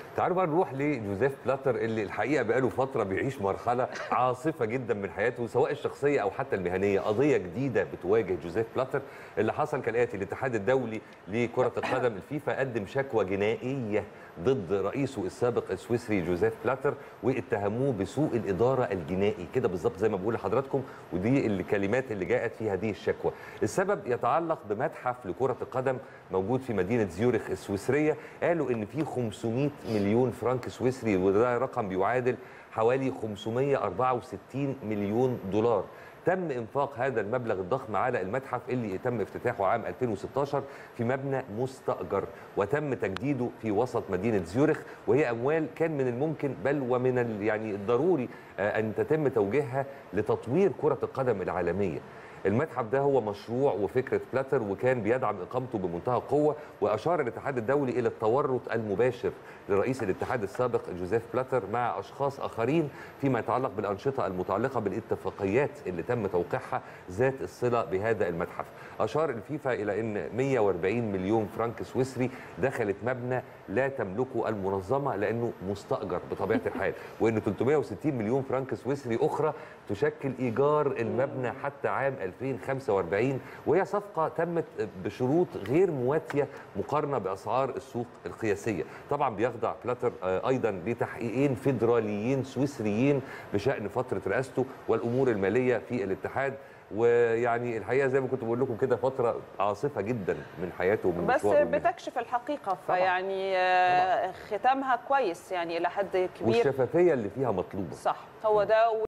تعالوا بقى نروح لجوزيف بلاتر اللي الحقيقه بقاله فتره بيعيش مرحله عاصفه جدا من حياته سواء الشخصيه او حتى المهنيه قضيه جديده بتواجه جوزيف بلاتر اللي حصل كالاتي الاتحاد الدولي لكره القدم الفيفا قدم شكوى جنائيه ضد رئيسه السابق السويسري جوزيف بلاتر واتهموه بسوء الاداره الجنائي كده بالظبط زي ما بقول لحضراتكم ودي الكلمات اللي جاءت في هذه الشكوى السبب يتعلق بمتحف لكره القدم موجود في مدينه زيورخ السويسريه قالوا ان في 500 مليون فرنك سويسري وده رقم بيعادل حوالي 564 مليون دولار تم انفاق هذا المبلغ الضخم على المتحف اللي تم افتتاحه عام 2016 في مبنى مستاجر وتم تجديده في وسط مدينه زيورخ وهي اموال كان من الممكن بل ومن يعني الضروري ان تتم توجيهها لتطوير كره القدم العالميه المتحف ده هو مشروع وفكره بلاتر وكان بيدعم اقامته بمنتهى القوه واشار الاتحاد الدولي الى التورط المباشر لرئيس الاتحاد السابق جوزيف بلاتر مع اشخاص اخرين فيما يتعلق بالانشطه المتعلقه بالاتفاقيات اللي تم توقيعها ذات الصله بهذا المتحف. اشار الفيفا الى ان 140 مليون فرنك سويسري دخلت مبنى لا تملكه المنظمه لانه مستاجر بطبيعه الحال وان 360 مليون فرنك سويسري اخرى تشكل ايجار المبنى حتى عام 2045 وهي صفقة تمت بشروط غير مواتية مقارنة بأسعار السوق القياسية طبعا بيخضع بلاتر أيضا لتحقيقين فيدراليين سويسريين بشأن فترة رئاسته والأمور المالية في الاتحاد ويعني الحقيقه زي ما كنت بقول لكم كده فتره عاصفه جدا من حياته ومن بس بتكشف الحقيقه فيعني طبعا. ختامها كويس يعني الى حد كبير والشفافيه اللي فيها مطلوبه صح هو ده